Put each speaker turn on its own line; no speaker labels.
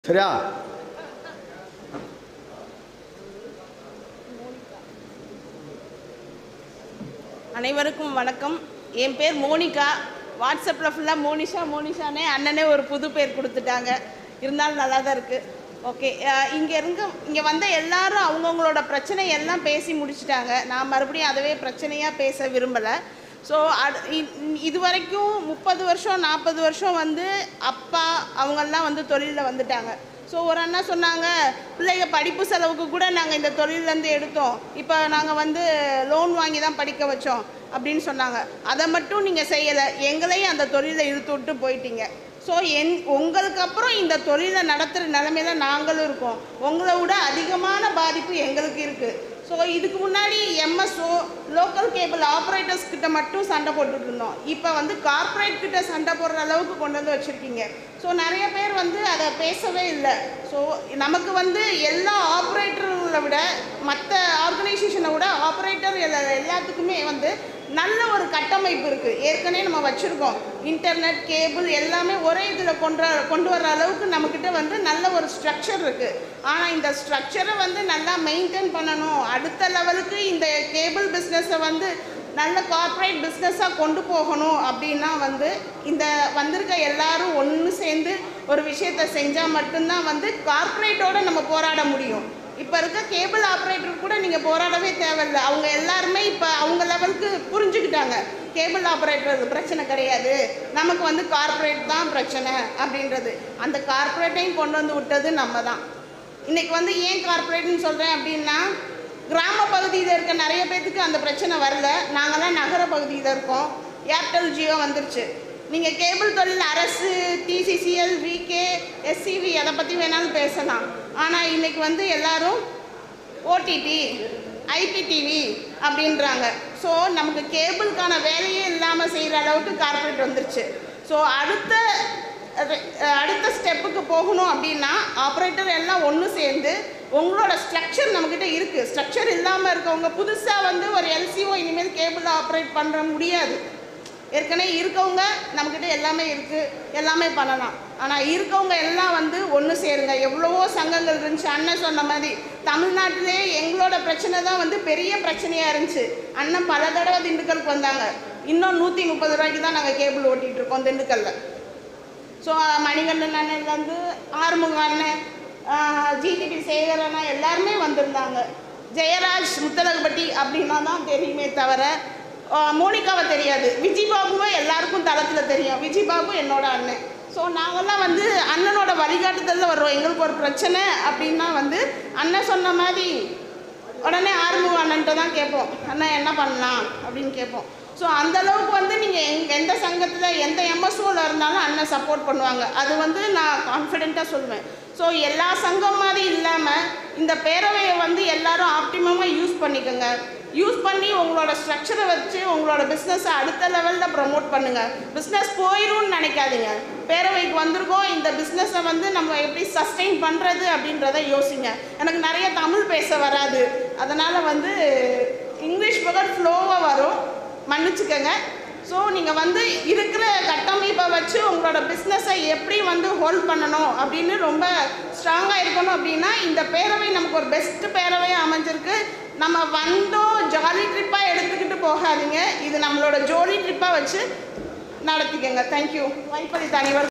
சரியா
அனைவருக்கும் வணக்கம் என் பேர் மோனிகா வாட்ஸ்அப்பில் ஃபுல்லாக மோனிஷா மோனிஷானே அண்ணனே ஒரு புது பேர் கொடுத்துட்டாங்க இருந்தாலும் நல்லா தான் இருக்குது ஓகே இங்கே இருங்க இங்கே வந்த எல்லாரும் அவங்கவுங்களோட பிரச்சனை எல்லாம் பேசி முடிச்சிட்டாங்க நான் மறுபடியும் அதவே பிரச்சனையாக பேச விரும்பலை ஸோ இது வரைக்கும் முப்பது வருஷம் நாற்பது வருஷம் வந்து அப்பா அவங்கெல்லாம் வந்து தொழிலில் வந்துட்டாங்க ஸோ ஒரு அண்ணா சொன்னாங்க பிள்ளைங்க படிப்பு செலவுக்கு கூட நாங்கள் இந்த தொழிலேருந்து எடுத்தோம் இப்போ நாங்கள் வந்து லோன் வாங்கி தான் படிக்க வச்சோம் அப்படின்னு சொன்னாங்க அதை மட்டும் நீங்கள் செய்யலை எங்களையும் அந்த தொழிலை இழுத்து விட்டு போயிட்டீங்க ஸோ என் உங்களுக்கு அப்புறம் இந்த தொழிலை நடத்துகிற நிலமையில நாங்களும் இருக்கோம் உங்களை விட அதிகமான பாதிப்பு எங்களுக்கு இருக்குது ஸோ இதுக்கு முன்னாடி எம்எஸ்ஓ லோக்கல் கேபிள் ஆப்ரேட்டர்ஸ் கிட்ட மட்டும் சண்டை போட்டுட்டு இருந்தோம் இப்போ வந்து கார்ப்பரேட் கிட்ட சண்டை போடுற அளவுக்கு கொண்டு வந்து வச்சுருக்கீங்க ஸோ நிறைய பேர் வந்து அதை பேசவே இல்லை ஸோ நமக்கு வந்து எல்லா ஆப்ரேட்டர்களை விட மற்ற ஆர்கனைசேஷனை விட ஆப்ரேட்டர் எல்லாத்துக்குமே வந்து நல்ல ஒரு கட்டமைப்பு இருக்குது ஏற்கனவே நம்ம வச்சுருக்கோம் இன்டர்நெட் கேபிள் எல்லாமே ஒரே இதில் கொண்டு வர- கொண்டு வர அளவுக்கு நம்மக்கிட்ட வந்து நல்ல ஒரு ஸ்ட்ரக்சர் இருக்குது ஆனால் இந்த ஸ்ட்ரக்சரை வந்து நல்லா மெயின்டைன் பண்ணணும் அடுத்த லெவலுக்கு இந்த கேபிள் பிஸ்னஸை வந்து நல்ல கார்ப்பரேட் பிஸ்னஸாக கொண்டு போகணும் அப்படின்னா வந்து இந்த வந்திருக்க எல்லாரும் ஒன்று சேர்ந்து ஒரு விஷயத்தை செஞ்சால் மட்டும்தான் வந்து கார்ப்பரேட்டோட நம்ம போராட முடியும் இப்போ இருக்க கேபிள் ஆப்ரேட்டர் கூட நீங்கள் போராடவே தேவையில்லை அவங்க எல்லாருமே இப்போ அவங்க லெவலுக்கு புரிஞ்சுக்கிட்டாங்க கேபிள் ஆப்ரேட்டர் பிரச்சனை கிடையாது நமக்கு வந்து கார்ப்பரேட் தான் பிரச்சனை அப்படின்றது அந்த கார்ப்பரேட்டையும் கொண்டு வந்து விட்டது நம்ம தான் இன்னைக்கு வந்து ஏன் கார்ப்பரேட்னு சொல்கிறேன் அப்படின்னா கிராம பகுதியில் இருக்க நிறைய பேர்த்துக்கு அந்த பிரச்சனை வரல நாங்களாம் நகர பகுதியில் இருக்கோம் ஏர்டெல் ஜியோ வந்துருச்சு நீங்கள் கேபிள் தொழில் அரசு டிசிசிஎல் விகே எஸ்சிவி அதை பற்றி வேணாலும் பேசலாம் ஆனால் இன்னைக்கு வந்து எல்லாரும் ஓடிடி ஐபிடிவி அப்படின்றாங்க ஸோ நமக்கு கேபிளுக்கான வேலையே இல்லாமல் செய்கிற அளவுக்கு கார்ப்பரேட் வந்துருச்சு ஸோ அடுத்த அது- அடுத்த ஸ்டெப்புக்கு போகணும் அப்படின்னா ஆப்ரேட்டர் எல்லாம் ஒன்று சேர்ந்து உங்களோட ஸ்ட்ரக்சர் நம்மக்கிட்ட இருக்குது ஸ்ட்ரக்சர் இல்லாமல் இருக்கவங்க புதுசாக வந்து ஒரு எல்சிஓ இனிமேல் கேபிள் ஆப்ரேட் பண்ண முடியாது ஏற்கனவே இருக்கவங்க நம்மக்கிட்ட எல்லாமே இருக்குது எல்லாமே பண்ணலாம் ஆனால் இருக்கவங்க எல்லாம் வந்து ஒன்று சேருங்க எவ்வளவோ சங்கங்கள் இருந்துச்சு அண்ணன் சொன்ன மாதிரி தமிழ்நாட்டிலே எங்களோட பிரச்சனை தான் வந்து பெரிய பிரச்சனையாக இருந்துச்சு அண்ணன் பல தடவை திண்டுக்கலுக்கு வந்தாங்க இன்னும் நூற்றி முப்பது ரூபாய்க்கு தான் நாங்கள் கேபிள் ஓட்டிகிட்டு இருக்கோம் திண்டுக்கல்ல ஸோ மணிகண்டன் அண்ணன்லேருந்து ஆறுமுக அண்ணன் ஜிடிபி சேகர் அண்ணா எல்லாருமே வந்திருந்தாங்க ஜெயராஜ் முத்தலகுப்பட்டி அப்படின்னா தான் தெரியுமே தவிர ஆஹ் மோனிகாவை தெரியாது விஜய் பாபுவை எல்லாருக்கும் தளத்தில் தெரியும் விஜய் பாபு என்னோட அண்ணன் ஸோ நாங்கள்லாம் வந்து அண்ணனோட வழிகாட்டுதலில் வர்றோம் எங்களுக்கு ஒரு பிரச்சனை அப்படின்னா வந்து அண்ணன் சொன்ன மாதிரி உடனே ஆறுமுக அண்ணன்ட்ட தான் கேட்போம் அண்ணன் என்ன பண்ணலாம் அப்படின்னு கேட்போம் ஸோ அந்த அளவுக்கு வந்து நீங்கள் எங் எந்த சங்கத்தில் எந்த எம்எஸ்ஓவில் இருந்தாலும் அண்ணன் சப்போர்ட் பண்ணுவாங்க அது வந்து நான் கான்ஃபிடெண்ட்டாக சொல்லுவேன் ஸோ எல்லா சங்கம் மாதிரி இல்லாமல் இந்த பேரவையை வந்து எல்லாரும் ஆப்டிமமாக யூஸ் பண்ணிக்கோங்க யூஸ் பண்ணி உங்களோட ஸ்ட்ரக்சரை வச்சு உங்களோட பிஸ்னஸை அடுத்த லெவலில் ப்ரமோட் பண்ணுங்கள் பிஸ்னஸ் போயிடும்னு நினைக்காதீங்க பேரவைக்கு வந்திருக்கோம் இந்த பிஸ்னஸை வந்து நம்ம எப்படி சஸ்டெயின் பண்ணுறது அப்படின்றத யோசிங்க எனக்கு நிறைய தமிழ் பேச வராது அதனால் வந்து இங்கிலீஷ் பகல் ஃப்ளோவாக வரும் மன்னிச்சுக்கோங்க ஸோ நீங்கள் வந்து இருக்கிற கட்டமைப்பை வச்சு உங்களோட பிஸ்னஸை எப்படி வந்து ஹோல்ட் பண்ணணும் அப்படின்னு ரொம்ப ஸ்ட்ராங்காக இருக்கணும் அப்படின்னா இந்த பேரவை நமக்கு ஒரு பெஸ்ட் பேரவையாக அமைஞ்சிருக்கு நம்ம வந்தோம் ஜாலி ட்ரிப்பாக எடுத்துக்கிட்டு போகாதீங்க இது நம்மளோட ஜோலி ட்ரிப்பாக வச்சு நடத்திக்கங்க தேங்க்யூ வாய்ப்பளித்த அனைவருக்கும்